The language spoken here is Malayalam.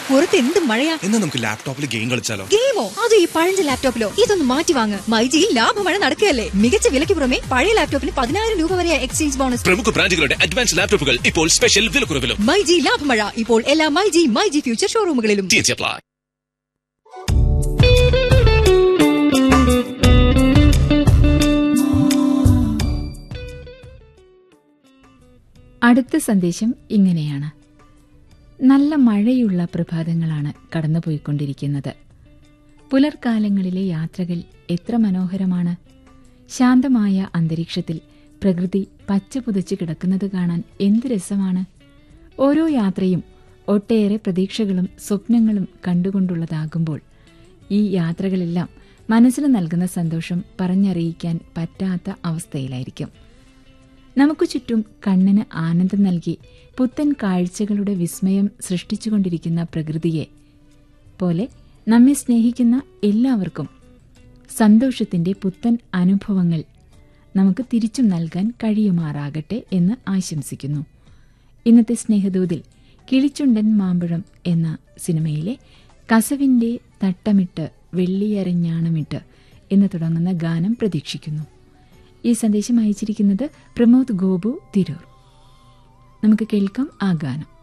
പുറത്ത് എന്ത് മഴയാ എന്നാ നമുക്ക് ലാപ്ടോപ്പിൽ ഗെയിം കളിച്ചാലോ ഗെയിമോ അത് ഈ പഴഞ്ച ലാപ്ടോപ്പിലോ ഇതൊന്ന് മാറ്റി വാങ്ങ് മൈജിയിൽ ലാഭമഴ നടക്കുകയല്ലേ മികച്ച വിലയ്ക്ക് പുറമെ പഴയ ലാപ്ടോപ്പിന് പതിനായിരം രൂപ വരെ എക്സ്ചേഞ്ച് ബോണസ് പ്രമുഖ ബ്രാൻഡുകളുടെ അഡ്വാൻസ് ലാപ്ടോപ്പുകൾ ഇപ്പോൾ സ്പെഷ്യൽ വിലക്കുറവിലും മൈജി ലാഭമഴ ഇപ്പോൾ എല്ലാ മൈജി മൈജി ഫ്യൂച്ചർ ഷോറൂമുകളിലും ടി എച്ച് അപ്ലൈ അടുത്ത സന്ദേശം ഇങ്ങനെയാണ് നല്ല മഴയുള്ള പ്രഭാതങ്ങളാണ് കടന്നുപോയിക്കൊണ്ടിരിക്കുന്നത് പുലർക്കാലങ്ങളിലെ യാത്രകൾ എത്ര മനോഹരമാണ് ശാന്തമായ അന്തരീക്ഷത്തിൽ പ്രകൃതി പച്ച പുതച്ച് കിടക്കുന്നത് കാണാൻ എന്ത് രസമാണ് ഓരോ യാത്രയും ഒട്ടേറെ പ്രതീക്ഷകളും സ്വപ്നങ്ങളും കണ്ടുകൊണ്ടുള്ളതാകുമ്പോൾ ഈ യാത്രകളെല്ലാം മനസ്സിന് നൽകുന്ന സന്തോഷം പറഞ്ഞറിയിക്കാൻ പറ്റാത്ത അവസ്ഥയിലായിരിക്കും നമുക്ക് ചുറ്റും കണ്ണിന് ആനന്ദം നൽകി പുത്തൻ കാഴ്ചകളുടെ വിസ്മയം സൃഷ്ടിച്ചുകൊണ്ടിരിക്കുന്ന പ്രകൃതിയെ പോലെ നമ്മെ സ്നേഹിക്കുന്ന എല്ലാവർക്കും സന്തോഷത്തിന്റെ പുത്തൻ അനുഭവങ്ങൾ നമുക്ക് തിരിച്ചും നൽകാൻ കഴിയുമാറാകട്ടെ എന്ന് ആശംസിക്കുന്നു ഇന്നത്തെ സ്നേഹദൂതിൽ കിളിച്ചുണ്ടൻ മാമ്പഴം എന്ന സിനിമയിലെ കസവിന്റെ തട്ടമിട്ട് വെള്ളിയരഞ്ഞാണമിട്ട് എന്ന് തുടങ്ങുന്ന ഗാനം പ്രതീക്ഷിക്കുന്നു ഈ സന്ദേശം അയച്ചിരിക്കുന്നത് പ്രമോദ് ഗോപു തിരൂർ നമുക്ക് കേൾക്കാം ആ ഗാനം